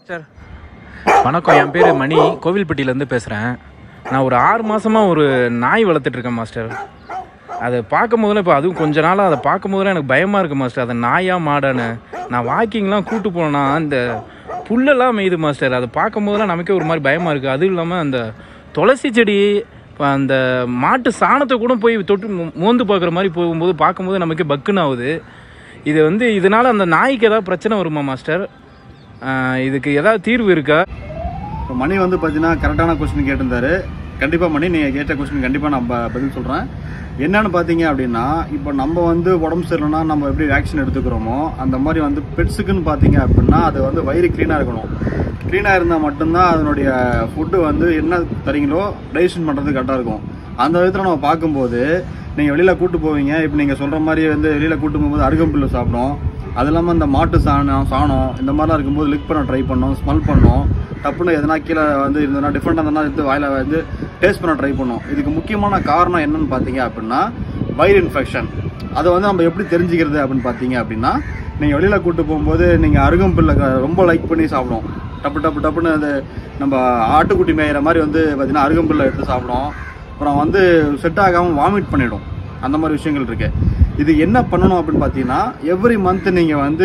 master வணக்கம் என் பேர் மணி கோவில்பட்டியிலேருந்து பேசுகிறேன் நான் ஒரு ஆறு மாதமாக ஒரு நாய் வளர்த்துட்டு இருக்கேன் மாஸ்டர் அதை பார்க்கும் போதெல்லாம் இப்போ அதுவும் கொஞ்ச நாளாக அதை பார்க்கும் போதெல்லாம் எனக்கு பயமாக இருக்குது மாஸ்டர் அதை நாயா மாடான்னு நான் வாக்கிங்லாம் கூட்டு போனேன்னா இந்த புல்லெல்லாம் மேயுது மாஸ்டர் அதை பார்க்கும் போதெல்லாம் நமக்கே ஒரு மாதிரி பயமாக இருக்குது அதுவும் இல்லாமல் அந்த துளசி செடி இப்போ அந்த மாட்டு சாணத்தை கூட போய் தொட்டு மோ- மோந்து பார்க்குற மாதிரி போகும்போது பார்க்கும்போது நமக்கே பக்குன்னு ஆகுது இது வந்து இதனால் அந்த நாய்க்கு ஏதாவது பிரச்சனை வருமா மாஸ்டர் ஆஹ் இதுக்கு ஏதாவது தீர்வு இருக்கா இப்போ மணி வந்து பார்த்தீங்கன்னா கரெக்டான கொஸ்டின் கேட்டிருந்தாரு கண்டிப்பாக மணி நீங்கள் கேட்ட கொஸ்டின் கண்டிப்பாக நான் ப- பதில் சொல்கிறேன் என்னன்னு பார்த்தீங்க அப்படின்னா இப்போ நம்ம வந்து உடம்பு சரியில்லைன்னா நம்ம எப்படி வேக்சின் எடுத்துக்கிறோமோ அந்த மாதிரி வந்து பெட்ஸுக்குன்னு பார்த்தீங்க அப்படின்னா அது வந்து வயிறு க்ளீனாக இருக்கணும் க்ளீனாக இருந்தால் மட்டும்தான் அதனுடைய ஃபுட்டு வந்து என்ன தரீங்களோ டைஜஷன் பண்ணுறது கரெக்டாக இருக்கும் அந்த விதத்தில் நம்ம பார்க்கும்போது நீங்கள் வெளியில் கூட்டு போவீங்க இப்போ நீங்கள் சொல்கிற மாதிரி வந்து வெளியில் கூட்டு போகும்போது அருகம்புல்லு சாப்பிடும் அது இல்லாமல் இந்த மாட்டு சாணம் சாணம் இந்த மாதிரிலாம் இருக்கும்போது லிக் பண்ண ட்ரை பண்ணோம் ஸ்மெல் பண்ணோம் டப்புன்னு எதனா கீழே வந்து இருந்ததுன்னா டிஃப்ரெண்டாக இருந்ததுன்னா எடுத்து வாயில வந்து டேஸ்ட் பண்ண ட்ரை பண்ணோம் இதுக்கு முக்கியமான காரணம் என்னன்னு பார்த்தீங்க அப்படின்னா வயிறு இன்ஃபெக்ஷன் அதை வந்து நம்ம எப்படி தெரிஞ்சுக்கிறது அப்படின்னு பார்த்தீங்க அப்படின்னா நீங்கள் வெளியில் கூட்டு போகும்போது நீங்கள் அருகம்புல்ல க- ரொம்ப லைக் பண்ணி சாப்பிடும் டப்பு டப்பு டப்புன்னு அது நம்ம ஆட்டுக்குட்டி மேயிற மாதிரி வந்து பார்த்தீங்கன்னா அருகம்புல்ல எடுத்து சாப்பிடும் அப்புறம் வந்து செட் ஆகாமல் வாமிட் பண்ணிடும் அந்த மாதிரி விஷயங்கள் இருக்கு இது என்ன பண்ணணும் அப்படின்னு பார்த்தீங்கன்னா எவ்ரி மந்த் நீங்கள் வந்து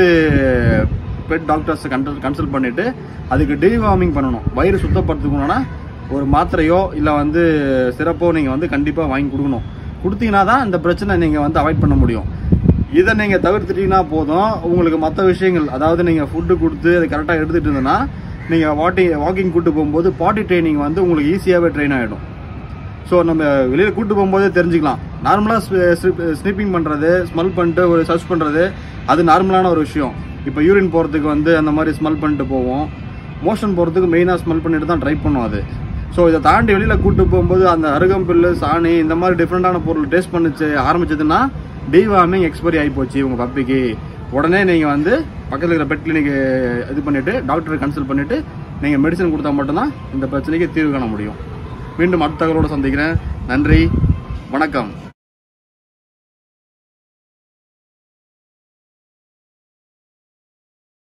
பெட் டாக்டர்ஸை கன்சல் கன்சல்ட் பண்ணிட்டு அதுக்கு டிவார்மிங் பண்ணணும் வயிறு சுத்தப்படுத்துக்கணும்னா ஒரு மாத்திரையோ இல்லை வந்து சிறப்போ நீங்கள் வந்து கண்டிப்பாக வாங்கி கொடுக்கணும் கொடுத்தீங்கன்னா தான் இந்த பிரச்சனை நீங்கள் வந்து அவாய்ட் பண்ண முடியும் இதை நீங்கள் தவிர்த்துட்டீங்கன்னா போதும் உங்களுக்கு மற்ற விஷயங்கள் அதாவது நீங்கள் ஃபுட்டு கொடுத்து அதை கரெக்டாக எடுத்துகிட்டு இருந்ததுன்னா நீங்கள் வாட்டி வாக்கிங் கூட்டு போகும்போது பாட்டி ட்ரைனிங் வந்து உங்களுக்கு ஈஸியாகவே ட்ரெயின் ஆகிடும் ஸோ நம்ம வெளியில் கூட்டு போகும்போதே தெரிஞ்சுக்கலாம் நார்மலாக ஸ்னிப்பிங் பண்ணுறது ஸ்மெல் பண்ணிட்டு ஒரு சர்ச் பண்ணுறது அது நார்மலான ஒரு விஷயம் இப்போ யூரின் போகிறதுக்கு வந்து அந்த மாதிரி ஸ்மெல் பண்ணிட்டு போவோம் மோஷன் போகிறதுக்கு மெயினாக ஸ்மெல் பண்ணிட்டு தான் ட்ரை பண்ணும் அது ஸோ இதை தாண்டி வெளியில் கூட்டு போகும்போது அந்த அருகம்புல்லு சாணி இந்த மாதிரி டிஃப்ரெண்டான பொருள் டேஸ்ட் பண்ணிச்சு ஆரம்பிச்சதுன்னா டிவார்மிங் எக்ஸ்பைரி ஆகி போச்சு உங்கள் பப்பிக்கு உடனே நீங்கள் வந்து பக்கத்தில் இருக்கிற பெட் கிளினிக்கு இது பண்ணிவிட்டு டாக்டரை கன்சல்ட் பண்ணிவிட்டு நீங்கள் மெடிசன் கொடுத்தா மட்டும்தான் இந்த பிரச்சனைக்கு தீர்வு காண முடியும் மீண்டும் அடுத்த தகவலோடு சந்திக்கிறேன் நன்றி வணக்கம்